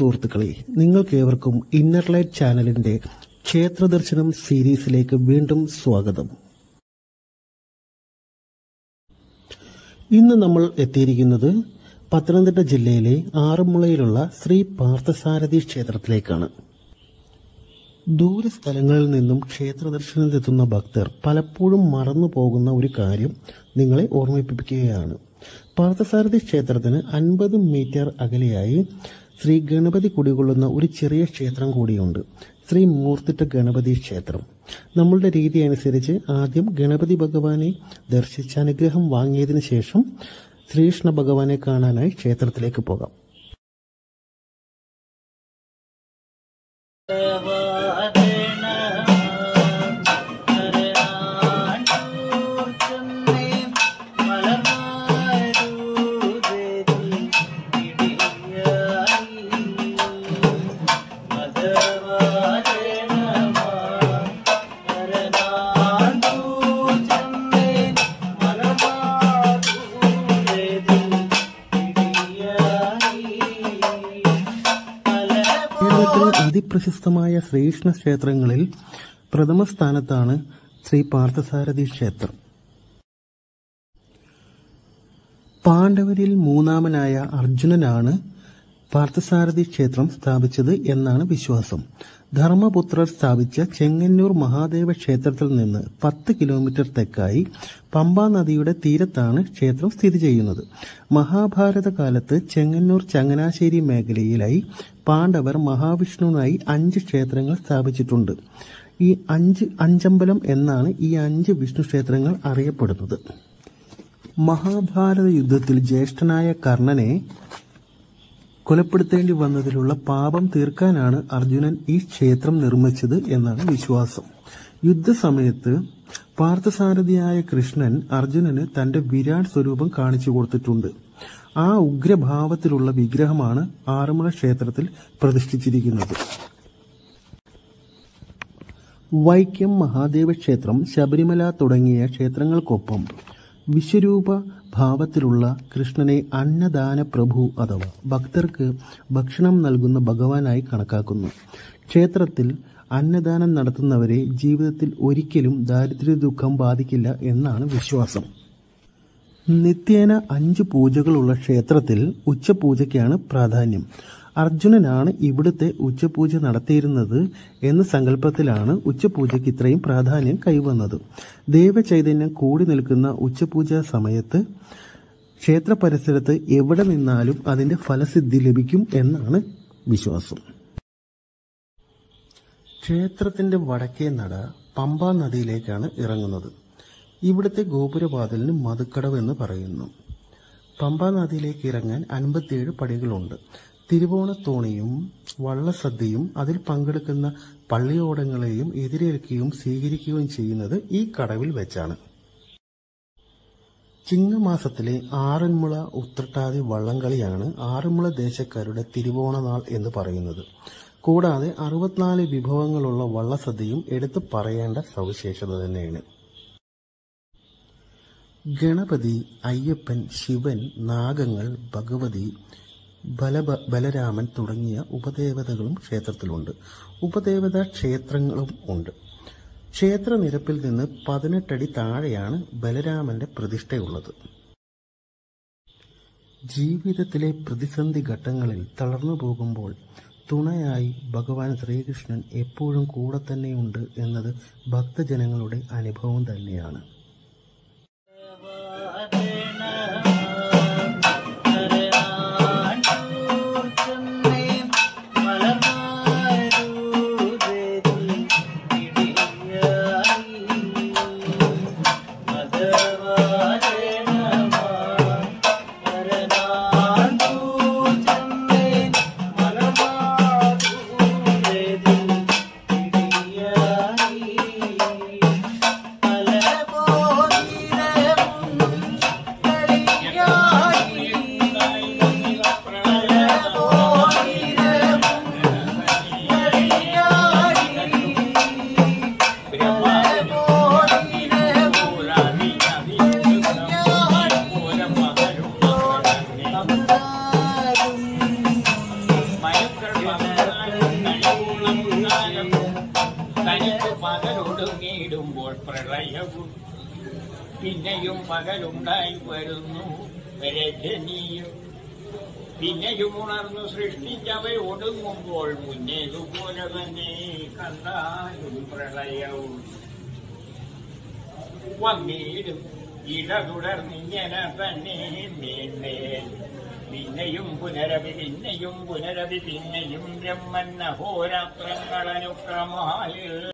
സുഹൃത്തുക്കളെ നിങ്ങൾക്കേവർക്കും inner light ചാനലിന്റെ ക്ഷേത്ര ദർശനം സീരീസിലേക്ക് വീണ്ടും സ്വാഗതം ഇന്ന് നമ്മൾ എത്തിയിരിക്കുന്നത് പത്തനംതിട്ട ജില്ലയിലെ ആറന്മുളയിലുള്ള ശ്രീ പാർത്ഥസാരഥി ക്ഷേത്രത്തിലേക്കാണ് ദൂരസ്ഥലങ്ങളിൽ നിന്നും ക്ഷേത്ര ദർശനത്തിലെത്തുന്ന ഭക്തർ പലപ്പോഴും മറന്നു പോകുന്ന ഒരു കാര്യം നിങ്ങളെ ഓർമ്മിപ്പിക്കുകയാണ് പാർത്ഥസാരഥി ക്ഷേത്രത്തിന് അൻപത് മീറ്റർ അകലെയായി ശ്രീ ഗണപതി കുടികൊള്ളുന്ന ഒരു ചെറിയ ക്ഷേത്രം കൂടിയുണ്ട് ശ്രീ മൂർത്തിട്ട ഗണപതി ക്ഷേത്രം നമ്മളുടെ രീതി അനുസരിച്ച് ആദ്യം ഗണപതി ഭഗവാനെ ദർശിച്ച് അനുഗ്രഹം വാങ്ങിയതിനു ശേഷം ശ്രീകൃഷ്ണ ഭഗവാനെ കാണാനായി ക്ഷേത്രത്തിലേക്ക് പോകാം കേരളത്തിലെ അതിപ്രശസ്തമായ ശ്രീകൃഷ്ണ ക്ഷേത്രങ്ങളിൽ പ്രഥമ സ്ഥാനത്താണ് ശ്രീ പാർത്ഥസാരഥി ക്ഷേത്രം പാണ്ഡവരിൽ മൂന്നാമനായ അർജുനനാണ് പാർത്ഥസാരഥി ക്ഷേത്രം സ്ഥാപിച്ചത് എന്നാണ് വിശ്വാസം ധർമ്മപുത്രർ സ്ഥാപിച്ച ചെങ്ങന്നൂർ മഹാദേവ ക്ഷേത്രത്തിൽ നിന്ന് പത്ത് കിലോമീറ്റർ തെക്കായി പമ്പാ നദിയുടെ തീരത്താണ് ക്ഷേത്രം സ്ഥിതി ചെയ്യുന്നത് മഹാഭാരത കാലത്ത് ചെങ്ങന്നൂർ ചങ്ങനാശ്ശേരി മേഖലയിലായി പാണ്ഡവർ മഹാവിഷ്ണുവിനായി അഞ്ച് ക്ഷേത്രങ്ങൾ സ്ഥാപിച്ചിട്ടുണ്ട് ഈ അഞ്ച് അഞ്ചമ്പലം എന്നാണ് ഈ അഞ്ച് വിഷ്ണു ക്ഷേത്രങ്ങൾ അറിയപ്പെടുന്നത് മഹാഭാരത യുദ്ധത്തിൽ ജ്യേഷ്ഠനായ കർണനെ കൊലപ്പെടുത്തേണ്ടി വന്നതിലുള്ള പാപം തീർക്കാനാണ് അർജുനൻ ഈ ക്ഷേത്രം നിർമ്മിച്ചത് എന്നാണ് വിശ്വാസം യുദ്ധസമയത്ത് പാർത്ഥസാരഥിയായ കൃഷ്ണൻ അർജുനന് തന്റെ വിരാട് സ്വരൂപം കാണിച്ചു കൊടുത്തിട്ടുണ്ട് ആ ഉഗ്രഭാവത്തിലുള്ള വിഗ്രഹമാണ് ആറന്മുള ക്ഷേത്രത്തിൽ പ്രതിഷ്ഠിച്ചിരിക്കുന്നത് വൈക്കം മഹാദേവ ക്ഷേത്രം ശബരിമല തുടങ്ങിയ ക്ഷേത്രങ്ങൾക്കൊപ്പം വിശ്വരൂപ ഭാവത്തിലുള്ള കൃഷ്ണനെ അന്നദാന പ്രഭു അഥവാ ഭക്തർക്ക് ഭക്ഷണം നൽകുന്ന ഭഗവാനായി കണക്കാക്കുന്നു ക്ഷേത്രത്തിൽ അന്നദാനം നടത്തുന്നവരെ ജീവിതത്തിൽ ഒരിക്കലും ദാരിദ്ര്യ ദുഃഖം ബാധിക്കില്ല എന്നാണ് വിശ്വാസം നിത്യേന അഞ്ച് പൂജകളുള്ള ക്ഷേത്രത്തിൽ ഉച്ചപൂജയ്ക്കാണ് പ്രാധാന്യം അർജുനനാണ് ഇവിടുത്തെ ഉച്ചപൂജ നടത്തിയിരുന്നത് എന്ന സങ്കല്പത്തിലാണ് ഉച്ചപൂജയ്ക്ക് ഇത്രയും പ്രാധാന്യം കൈവന്നത് ദേവചൈതന്യം കൂടി നിൽക്കുന്ന ഉച്ചപൂജ സമയത്ത് ക്ഷേത്ര പരിസരത്ത് എവിടെ നിന്നാലും അതിന്റെ ഫലസിദ്ധി ലഭിക്കും എന്നാണ് വിശ്വാസം ക്ഷേത്രത്തിന്റെ വടക്കേ നട പമ്പാ നദിയിലേക്കാണ് ഇറങ്ങുന്നത് ഇവിടുത്തെ ഗോപുരവാതിലിന് മധുക്കടവ് എന്ന് പറയുന്നു പമ്പാ നദിയിലേക്ക് ഇറങ്ങാൻ അൻപത്തിയേഴ് പടികളുണ്ട് തിരുവോണത്തോണിയും വള്ളസദ്യയും അതിൽ പങ്കെടുക്കുന്ന പള്ളിയോടങ്ങളെയും എതിരേൽക്കുകയും സ്വീകരിക്കുകയും ചെയ്യുന്നത് ഈ കടവിൽ വെച്ചാണ് ചിങ്ങമാസത്തിലെ ആറന്മുള ഉത്രട്ടാതി വള്ളംകളിയാണ് ആറന്മുള ദേശക്കാരുടെ തിരുവോണനാൾ എന്ന് പറയുന്നത് കൂടാതെ അറുപത്തിനാല് വിഭവങ്ങളുള്ള വള്ളസദ്യയും എടുത്തു പറയേണ്ട സവിശേഷത തന്നെയാണ് ഗണപതി അയ്യപ്പൻ ശിവൻ നാഗങ്ങൾ ഭഗവതി ബലഭ ബലരാമൻ തുടങ്ങിയ ഉപദേവതകളും ക്ഷേത്രത്തിലുണ്ട് ഉപദേവത ക്ഷേത്രങ്ങളും ഉണ്ട് ക്ഷേത്ര നിരപ്പിൽ നിന്ന് പതിനെട്ടടി താഴെയാണ് ബലരാമന്റെ പ്രതിഷ്ഠയുള്ളത് ജീവിതത്തിലെ പ്രതിസന്ധി ഘട്ടങ്ങളിൽ തളർന്നു പോകുമ്പോൾ തുണയായി ഭഗവാൻ ശ്രീകൃഷ്ണൻ എപ്പോഴും കൂടെ തന്നെയുണ്ട് എന്നത് ഭക്തജനങ്ങളുടെ അനുഭവം തന്നെയാണ് പല ഒടുങ്ങുമ്പോൾ പ്രളയവും പിന്നെയും പകലുണ്ടായി വരുന്നു രജനിയും പിന്നെയും ഉണർന്നു സൃഷ്ടിച്ചവ ഒടുങ്ങുമ്പോൾ മുന്നേതുപോലെ തന്നെ കണ്ടാലും പ്രളയവും വന്നീടും ഇട തുടർന്നിങ്ങനെ തന്നെ മേന്മേൽ പിന്നെയും പുനരവി പിന്നെയും പുനരവി പിന്നെയും ബ്രഹ്മൻ അഹോരാത്രങ്ങൾ അനുക്രമാൽ